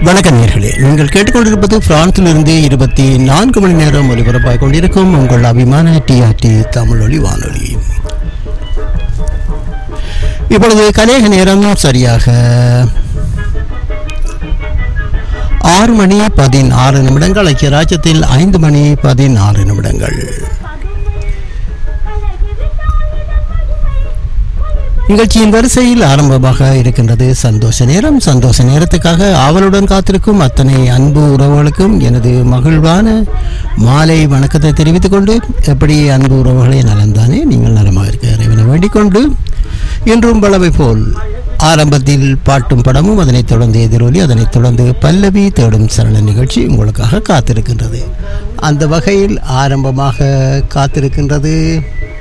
வணக்கம் நேர்களே நீங்கள் கேட்டுக்கொண்டிருப்பது பிரான்சிலிருந்து இருபத்தி நான்கு மணி நேரம் ஒலிபரப்பாக கொண்டிருக்கும் உங்கள் அபிமான டிஆர்டி தமிழ் ஒலி வானொலி இப்பொழுது கலேக நேரம் சரியாக ஆறு மணி பதினாறு நிமிடங்கள் ஐக்கிய ராஜ்யத்தில் ஐந்து மணி பதினாறு நிமிடங்கள் நிகழ்ச்சியின் வரிசையில் ஆரம்பமாக இருக்கின்றது சந்தோஷ நேரம் சந்தோஷ நேரத்துக்காக ஆவலுடன் காத்திருக்கும் அத்தனை அன்பு உறவுகளுக்கும் எனது மகிழ்வான மாலை வணக்கத்தை தெரிவித்துக் கொண்டு எப்படி அன்பு உறவுகளே நலந்தானே நீங்கள் நலமாக இருக்க இறைவனை வேண்டிக் கொண்டு இன்றும் பலவை போல் ஆரம்பத்தில் பாட்டும் படமும் அதனைத் தொடர்ந்து எதிரொலி அதனைத் தொடர்ந்து பல்லவி தேடும் சரண நிகழ்ச்சி உங்களுக்காக காத்திருக்கின்றது அந்த வகையில் ஆரம்பமாக காத்திருக்கின்றது